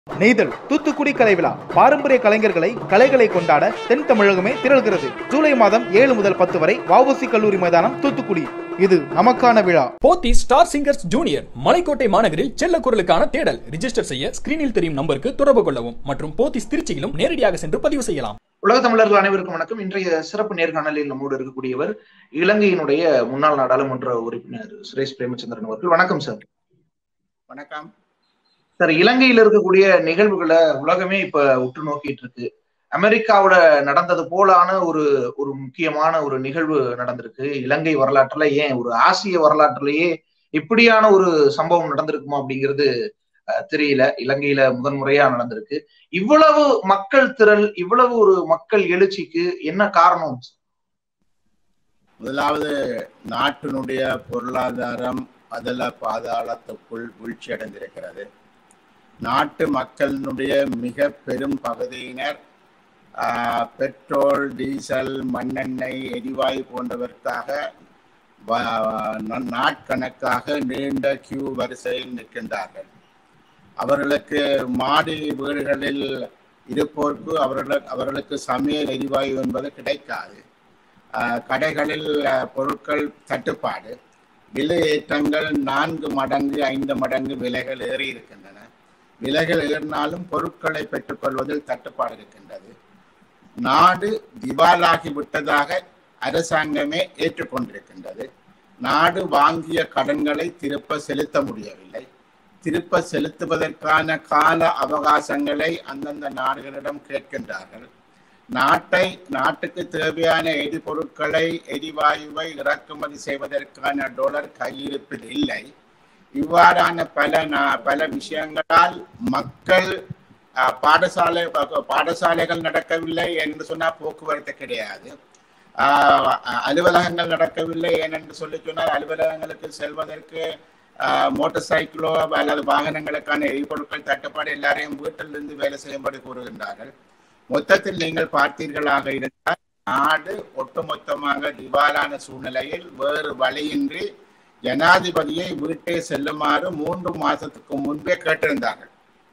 நெய்தல் தூத்துக்குடி கலை விழா பாரம்பரிய கலைஞர்களை கலைகளை கொண்டாட தென் தமிழகமே திரள்கிறது ஜூலை மாதம் ஏழு முதல் பத்து வரை வஉசி கல்லூரி மைதானம் தூத்துக்குடி இது நமக்கான விழா Pothys star singers junior Malaikottai மாநகரில் செல்ல குரலுக்கான தேடல் ரிஜிஸ்டர் செய்ய ஸ்கிரீனில் தெரியும் நம்பருக்கு தொடர்பு கொள்ளவும் மற்றும் போத்திஸ் திருச்சியிலும் நேரடியாக சென்று பதிவு செய்யலாம் உலக தமிழர்கள் அனைவருக்கும் வணக்கம் இன்றைய சிறப்பு நேர்காணலில் நம்மோடு இருக்கக்கூடியவர் இலங்கையினுடைய முன்னாள் நாடாளுமன்ற உறுப்பினர் சுரேஷ் பிரேமச்சந்திரன் அவர்கள் வணக்கம் சார் வணக்கம் சார் இலங்கையில் இருக்கக்கூடிய நிகழ்வுகளை உலகமே இப்ப உற்று நோக்கிட்டு இருக்கு அமெரிக்காவோட நடந்தது போலான ஒரு ஒரு முக்கியமான ஒரு நிகழ்வு நடந்திருக்கு இலங்கை வரலாற்றுல ஏன் ஒரு ஆசிய வரலாற்றுலயே இப்படியான ஒரு சம்பவம் நடந்திருக்குமா அப்படிங்கிறது அஹ், தெரியல இலங்கையில முதன்முறையா நடந்திருக்கு இவ்வளவு மக்கள் திரள் இவ்வளவு ஒரு மக்கள் எழுச்சிக்கு என்ன காரணம் முதலாவது நாட்டினுடைய பொருளாதாரம் அதல பாதாளத்துக்குள் வீழ்ச்சி அடைந்திருக்கிறது நாட்டு மக்களினுடைய மிக பெரும் பகுதியினர் ஆஹ், பெட்ரோல் டீசல் மண்ணெண்ணெய் எரிவாயு போன்றவற்காக வ- ந- நாட்கணக்காக நீண்ட கியூ வரிசையில் நிற்கின்றார்கள் அவர்களுக்கு மாடி வீடுகளில் இருப்போருக்கு அவர்களுக்கு அவர்களுக்கு சமையல் எரிவாயு என்பது கிடைக்காது ஆஹ் கடைகளில் ஆஹ், பொருட்கள் தட்டுப்பாடு விலை ஏற்றங்கள் நான்கு மடங்கு ஐந்து மடங்கு விலைகள் ஏறி இருக்கின்றன விலைகள் ஏறினாலும் பொருட்களை பெற்றுக்கொள்வதில் தட்டுப்பாடு இருக்கின்றது நாடு திவாலாகி விட்டதாக அரசாங்கமே ஏற்றுக்கொண்டிருக்கின்றது நாடு வாங்கிய கடன்களை திருப்ப செலுத்த முடியவில்லை திருப்ப செலுத்துவதற்கான கால அவகாசங்களை அந்தந்த நாடுகளிடம் கேட்கின்றார்கள் நாட்டை நாட்டுக்கு தேவையான எரிபொருட்களை எரிவாயுவை இறக்குமதி செய்வதற்கான டொலர் கையிருப்பில் இல்லை இவ்வாறான பல நா- பல விஷயங்களால் மக்கள் அஹ், பாடசாலை ப- பாடசாலைகள் நடக்கவில்லை என்று சொன்னால் போக்குவரத்து கிடையாது ஆஹ், அலுவலகங்கள் நடக்கவில்லை ஏனென்று சொல்லி சொன்னால் அலுவலகங்களுக்கு செல்வதற்கு ஆஹ், மோட்டார் சைக்கிளோ அல்லது வாகனங்களுக்கான எரிபொருட்கள் தட்டுப்பாடு எல்லாரையும் வீட்டிலிருந்து வேலை செய்யும்படி கூறுகின்றார்கள் மொத்தத்தில் நீங்கள் பார்த்தீர்களாக இருந்தால் நாடு ஒட்டுமொத்தமாக திவாலான சூழ்நிலையில் வேறு வழியின்றி ஜனாதிபதியை வீட்டை செல்லுமாறு மூன்று மாசத்துக்கு முன்பே கேட்டிருந்தார்கள்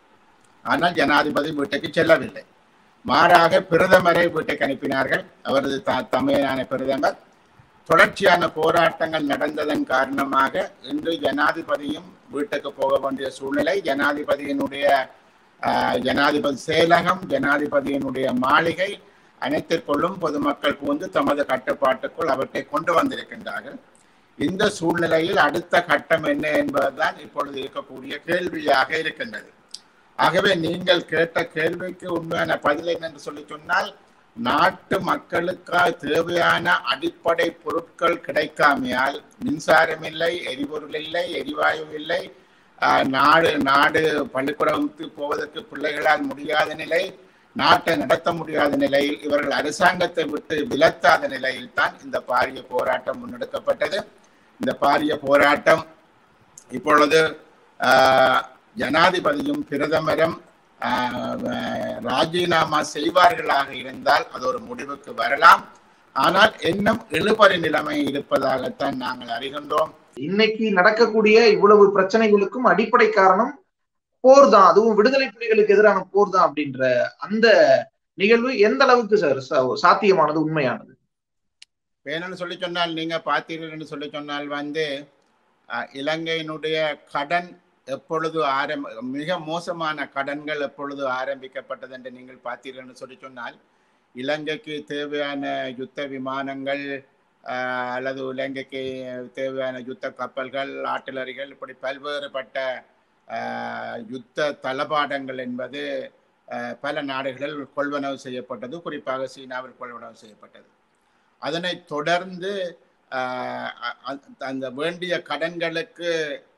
ஆனால் ஜனாதிபதி வீட்டுக்கு செல்லவில்லை மாறாக பிரதமரை வீட்டுக்கு அனுப்பினார்கள் அவரது த தமையனான பிரதமர் தொடர்ச்சியான போராட்டங்கள் நடந்ததன் காரணமாக இன்று ஜனாதிபதியும் வீட்டுக்கு போக வேண்டிய சூழ்நிலை ஜனாதிபதியினுடைய ஆஹ், ஜனாதிபதி செயலகம் ஜனாதிபதியினுடைய மாளிகை அனைத்திற்குள்ளும் பொதுமக்கள் புகுந்து தமது கட்டுப்பாட்டுக்குள் அவற்றை கொண்டு வந்திருக்கின்றார்கள் இந்த சூழ்நிலையில் அடுத்த கட்டம் என்ன என்பதுதான் இப்பொழுது இருக்கக்கூடிய கேள்வியாக இருக்கின்றது ஆகவே நீங்கள் கேட்ட கேள்விக்கு உண்மையான பதில் என்னென்று சொல்லி சொன்னால் நாட்டு மக்களுக்கு தேவையான அடிப்படை பொருட்கள் கிடைக்காமையால் மின்சாரம் இல்லை எரிபொருள் இல்லை எரிவாயு இல்லை ஆஹ், நாடு நாடு பள்ளிக்கூடத்துக்கு போவதற்கு பிள்ளைகளால் முடியாத நிலை நாட்டை நடத்த முடியாத நிலையில் இவர்கள் அரசாங்கத்தை விட்டு விலத்தாத நிலையில் தான் இந்த பாரிய போராட்டம் முன்னெடுக்கப்பட்டது இந்த பாரிய போராட்டம் இப்பொழுது ஆஹ், ஜனாதிபதியும் பிரதமரும் ஆஹ், ராஜினாமா செய்வார்களாக இருந்தால் அது ஒரு முடிவுக்கு வரலாம் ஆனால் இன்னும் இழுபறி நிலைமை இருப்பதாகத்தான் நாங்கள் அறிகின்றோம் இன்னைக்கு நடக்கக்கூடிய இவ்வளவு பிரச்சனைகளுக்கும் அடிப்படை காரணம் போர் தான் அதுவும் விடுதலை புலிகளுக்கு எதிரான போர் தான் அப்படின்ற அந்த நிகழ்வு எந்த அளவுக்கு சார் சா- சாத்தியமானது உண்மையானது வேணும்னு சொல்லி சொன்னால் நீங்க பார்த்தீர்கள்னு சொல்லி சொன்னால் வந்து அஹ், இலங்கையினுடைய கடன் எப்பொழுது ஆரம்ப மிக மோசமான கடன்கள் எப்பொழுது ஆரம்பிக்கப்பட்டது என்று நீங்கள் பார்த்தீர்கள்னு சொல்லி சொன்னால் இலங்கைக்கு தேவையான யுத்த விமானங்கள் அஹ், அல்லது இலங்கைக்கு தேவையான யுத்த கப்பல்கள் ஆட்டிலரிகள் இப்படி பல்வேறுபட்ட அஹ், யுத்த தளபாடங்கள் என்பது அஹ், பல நாடுகளில் கொள்வனவு செய்யப்பட்டது குறிப்பாக சீனாவில் கொள்வனவு செய்யப்பட்டது அதனை தொடர்ந்து ஆஹ், அ- அ- அந்த வேண்டிய கடன்களுக்கு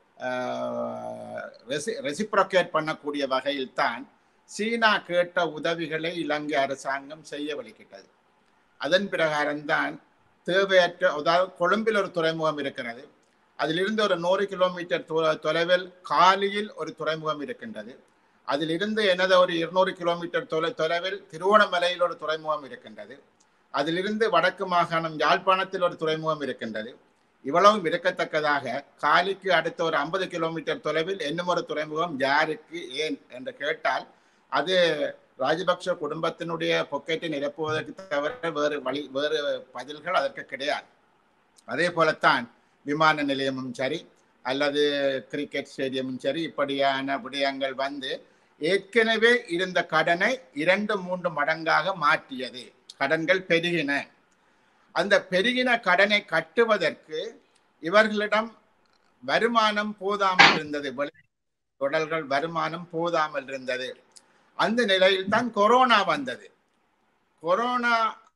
ரெசிப்ரோகேட் பண்ணக்கூடிய வகையில் தான் சீனா கேட்ட உதவிகளை இலங்கை அரசாங்கம் செய்ய வலிக்கிட்டது அதன் பிரகாரம்தான் தேவையற்ற அதாவது கொழும்பில் ஒரு துறைமுகம் இருக்கிறது அதிலிருந்து ஒரு நூறு கிலோமீட்டர் தொ- தொலைவில் காலியில் ஒரு துறைமுகம் இருக்கின்றது அதிலிருந்து எனது ஒரு இருநூறு கிலோமீட்டர் தொலை தொலைவில் திருவோணமலையில் ஒரு துறைமுகம் இருக்கின்றது அதிலிருந்து வடக்கு மாகாணம் யாழ்ப்பாணத்தில் ஒரு துறைமுகம் இருக்கின்றது இவ்வளவும் இருக்கத்தக்கதாக காலிக்கு அடுத்த ஒரு ஐம்பது கிலோமீட்டர் தொலைவில் இன்னும் ஒரு துறைமுகம் யாருக்கு ஏன் என்று கேட்டால் அது ராஜபக்ஷ குடும்பத்தினுடைய பொக்கெட்டை நிரப்புவதற்கு தவிர வேறு வழி வேறு பதில்கள் அதற்கு கிடையாது அதே போலத்தான் விமான நிலையமும் சரி அல்லது கிரிக்கெட் ஸ்டேடியமும் சரி இப்படியான விடயங்கள் வந்து ஏற்கனவே இருந்த கடனை இரண்டு மூன்று மடங்காக மாற்றியது கடன்கள் பெருகின அந்த பெருகின கடனை கட்டுவதற்கு இவர்களிடம் வருமானம் போதாமல் இருந்தது தொடர்கள் வருமானம் போதாமல் இருந்தது அந்த நிலையில் தான் கொரோனா வந்தது கொரோனா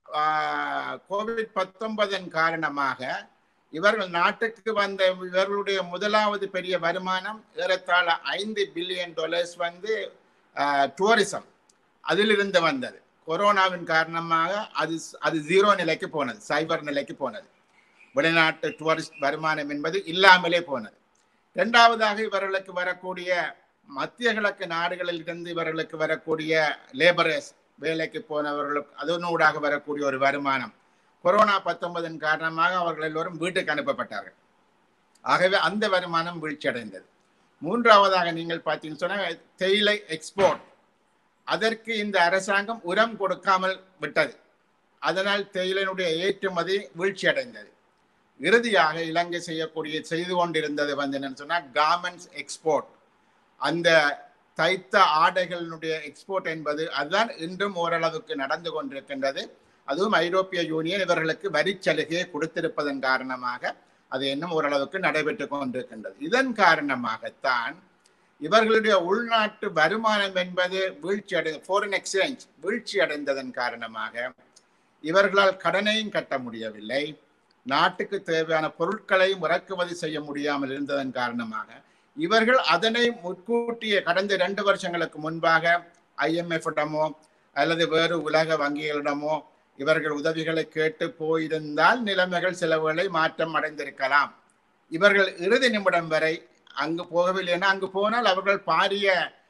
கோவிட் பத்தொன்பதன் காரணமாக இவர்கள் நாட்டுக்கு வந்த இவர்களுடைய முதலாவது பெரிய வருமானம் ஏறத்தாழ ஐந்து பில்லியன் டாலர்ஸ் வந்து டூரிசம் அதிலிருந்து வந்தது கொரோனாவின் காரணமாக அது அது ஜீரோ நிலைக்கு போனது சைபர் நிலைக்கு போனது வெளிநாட்டு டூரிஸ்ட் வருமானம் என்பது இல்லாமலே போனது இரண்டாவதாக இவர்களுக்கு வரக்கூடிய மத்திய கிழக்கு நாடுகளில் இருந்து இவர்களுக்கு வரக்கூடிய லேபரர்ஸ் வேலைக்கு போனவர்களுக்கு அதனூடாக வரக்கூடிய ஒரு வருமானம் கொரோனா பத்தொன்பதின் காரணமாக அவர்கள் எல்லோரும் வீட்டுக்கு அனுப்பப்பட்டார்கள் ஆகவே அந்த வருமானம் வீழ்ச்சியடைந்தது மூன்றாவதாக நீங்கள் பார்த்தீங்கன்னு சொன்னால் தேயிலை எக்ஸ்போர்ட் அதற்கு இந்த அரசாங்கம் உரம் கொடுக்காமல் விட்டது அதனால் தேயிலையினுடைய ஏற்றுமதி வீழ்ச்சி அடைந்தது இறுதியாக இலங்கை செய்யக்கூடிய செய்து கொண்டிருந்தது வந்து என்னன்னு சொன்னால் கார்மெண்ட்ஸ் எக்ஸ்போர்ட் அந்த தைத்த ஆடைகளினுடைய எக்ஸ்போர்ட் என்பது அதுதான் இன்றும் ஓரளவுக்கு நடந்து கொண்டிருக்கின்றது அதுவும் ஐரோப்பிய யூனியன் இவர்களுக்கு வரிச்சலுகையை கொடுத்திருப்பதன் காரணமாக அது இன்னும் ஓரளவுக்கு நடைபெற்று கொண்டிருக்கின்றது இதன் காரணமாகத்தான் இவர்களுடைய உள்நாட்டு வருமானம் என்பது வீழ்ச்சி அடை ஃபாரின் எக்ஸ்சேஞ்ச் வீழ்ச்சி அடைந்ததன் காரணமாக இவர்களால் கடனையும் கட்ட முடியவில்லை நாட்டுக்கு தேவையான பொருட்களையும் இறக்குமதி செய்ய முடியாமல் இருந்ததன் காரணமாக இவர்கள் அதனை முன்கூட்டிய கடந்த இரண்டு வருஷங்களுக்கு முன்பாக ஐஎம்எஃபிடமோ அல்லது வேறு உலக வங்கிகளிடமோ இவர்கள் உதவிகளை கேட்டு போயிருந்தால் நிலைமைகள் சிலவுகளை மாற்றம் அடைந்திருக்கலாம் இவர்கள் இறுதி நிமிடம் வரை அங்கு போகவில்லைன்னா அங்கு போனால் அவர்கள் பாரிய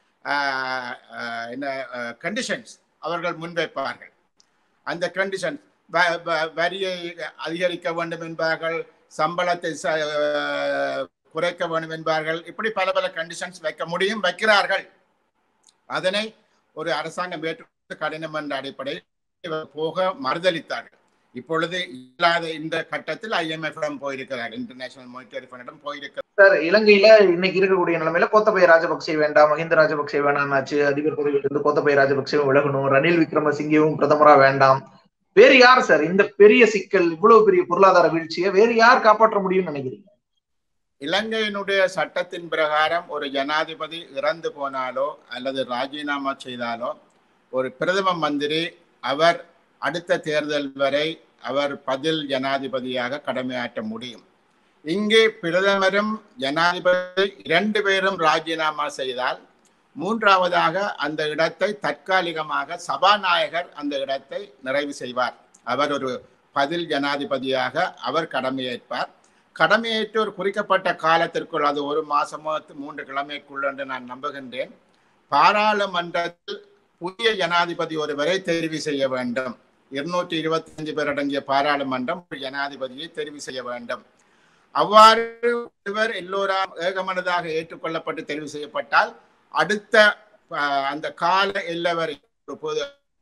என்ன கண்டிஷன்ஸ் அவர்கள் முன்வைப்பார்கள் அந்த கண்டிஷன் வரியை அதிகரிக்க வேண்டும் என்பார்கள் சம்பளத்தை குறைக்க வேண்டும் என்பார்கள் இப்படி பல பல கண்டிஷன்ஸ் வைக்க முடியும் வைக்கிறார்கள் அதனை ஒரு அரசாங்கம் ஏற்று கடினம் என்ற அடிப்படையில் போக மறுதளித்தார்கள் இப்பொழுது இல்லாத இந்த கட்டத்தில் ஐஎம்எஃப் போயிருக்கிறார் இன்டர்நேஷனல் மானிட்டரி ஃபண்டிடம் போயிருக்கிறார் சார் இலங்கையில இன்னைக்கு இருக்கக்கூடிய நிலைமையில கோத்தபய ராஜபக்சே வேண்டாம் மஹிந்த ராஜபக்சே வேணாம்னாச்சு அதிபர் பதவியில் இருந்து கோத்தபய ராஜபக்சேவும் விலகணும் ரணில் விக்ரமசிங்கேவும் பிரதமரா வேண்டாம் வேறு யார் சார் இந்த பெரிய சிக்கல் இவ்வளவு பெரிய பொருளாதார வீழ்ச்சியை வேறு யார் காப்பாற்ற முடியும்னு நினைக்கிறீங்க இலங்கையினுடைய சட்டத்தின் பிரகாரம் ஒரு ஜனாதிபதி இறந்து போனாலோ அல்லது ராஜினாமா செய்தாலோ ஒரு பிரதம மந்திரி அவர் அடுத்த தேர்தல் வரை அவர் பதில் ஜனாதிபதியாக கடமையாற்ற முடியும் இங்கே பிரதமரும் ஜனாதிபதி இரண்டு பேரும் ராஜினாமா செய்தால் மூன்றாவதாக அந்த இடத்தை தற்காலிகமாக சபாநாயகர் அந்த இடத்தை நிறைவு செய்வார் அவர் ஒரு பதில் ஜனாதிபதியாக அவர் கடமையேற்பார் கடமையேற்று ஒரு குறிக்கப்பட்ட காலத்திற்குள் அது ஒரு மாசமோ மூன்று கிழமைக்குள் என்று நான் நம்புகின்றேன் பாராளுமன்றத்தில் புதிய ஜனாதிபதி ஒருவரை தெரிவு செய்ய வேண்டும் இருநூற்றி இருபத்தி அஞ்சு பேர் அடங்கிய பாராளுமன்றம் ஜனாதிபதியை தெரிவு செய்ய வேண்டும் அவ்வாறு ஒருவர் எல்லோராம் ஏகமனதாக ஏற்றுக்கொள்ளப்பட்டு தெரிவு செய்யப்பட்டால் அடுத்த அந்த கால எல்லை வரை பொது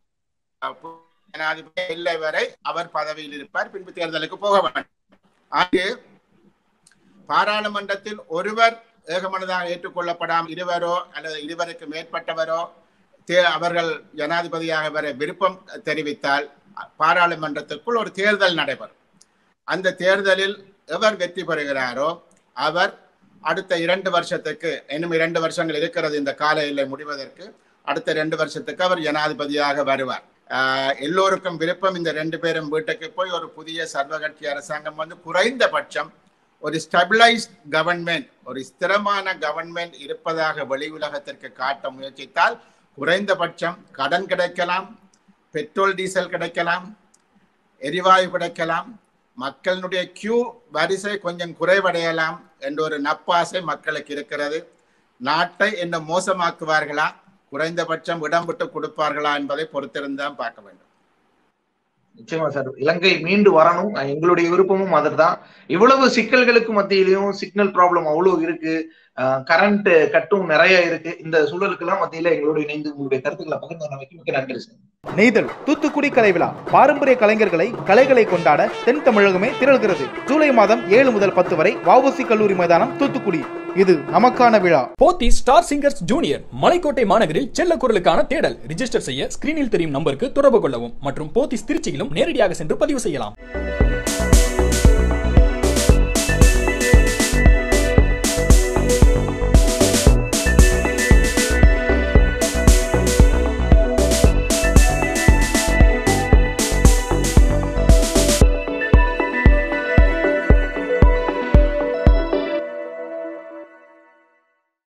ஜனாதிபதி எல்லை வரை அவர் பதவியில் இருப்பார் பின்பு தேர்தலுக்கு போக வேண்டும் அங்கு பாராளுமன்றத்தில் ஒருவர் ஏகமனதாக ஏற்றுக்கொள்ளப்படாமல் இருவரோ அல்லது இருவருக்கு மேற்பட்டவரோ அவர்கள் ஜனாதிபதியாக வர விருப்பம் தெரிவித்தால் பாராளுமன்றத்திற்குள் ஒரு தேர்தல் நடைபெறும் அந்த தேர்தலில் எவர் வெற்றி பெறுகிறாரோ அவர் அடுத்த இரண்டு வருஷத்துக்கு இன்னும் இரண்டு வருஷங்கள் இருக்கிறது இந்த கால எல்லை முடிவதற்கு அடுத்த ரெண்டு வருஷத்துக்கு அவர் ஜனாதிபதியாக வருவார் எல்லோருக்கும் விருப்பம் இந்த ரெண்டு பேரும் வீட்டுக்கு போய் ஒரு புதிய சர்வகட்சி அரசாங்கம் வந்து குறைந்தபட்சம் ஒரு ஸ்டெபிளைஸ்ட் கவர்மெண்ட் ஒரு ஸ்திரமான கவர்மெண்ட் இருப்பதாக வெளி உலகத்திற்கு காட்ட முயற்சித்தால் குறைந்தபட்சம் கடன் கிடைக்கலாம் பெட்ரோல் டீசல் கிடைக்கலாம் எரிவாயு கிடைக்கலாம் மக்களினுடைய கியூ வரிசை கொஞ்சம் குறைவடையலாம் என்ற ஒரு நப்பாசை மக்களுக்கு இருக்கிறது நாட்டை என்ன மோசமாக்குவார்களா குறைந்தபட்சம் இடம் விட்டு கொடுப்பார்களா என்பதை பொறுத்திருந்தான் பார்க்க வேண்டும் நிச்சயமா சார் இலங்கை மீண்டு வரணும் அஹ் எங்களுடைய விருப்பமும் அதுதான் இவ்வளவு சிக்கல்களுக்கு மத்தியிலையும் சிக்னல் ப்ராப்ளம் அவ்வளவு இருக்கு கரண்ட் கட்டும் நிறைய இருக்கு இந்த சூழலுக்கெல்லாம் மத்தியில எங்களோட இணைந்து உங்களுடைய கருத்துக்களை பகிர்ந்து மிக்க நன்றி சார் நெய்தல் தூத்துக்குடி கலை விழா பாரம்பரிய கலைஞர்களை கலைகளை கொண்டாட தென் தமிழகமே திரள்கிறது ஜூலை மாதம் ஏழு முதல் பத்து வரை வஉசி கல்லூரி மைதானம் தூத்துக்குடி இது நமக்கான விழா Pothys star singers junior Malaikottai மாநகரில் செல்ல குரலுக்கான தேடல் ரிஜிஸ்டர் செய்ய ஸ்கிரீனில் தெரியும் நம்பருக்கு தொடர்பு கொள்ளவும் மற்றும் போத்திஸ் திருச்சியிலும் நேரடியாக சென்று பதிவு செய்யலாம்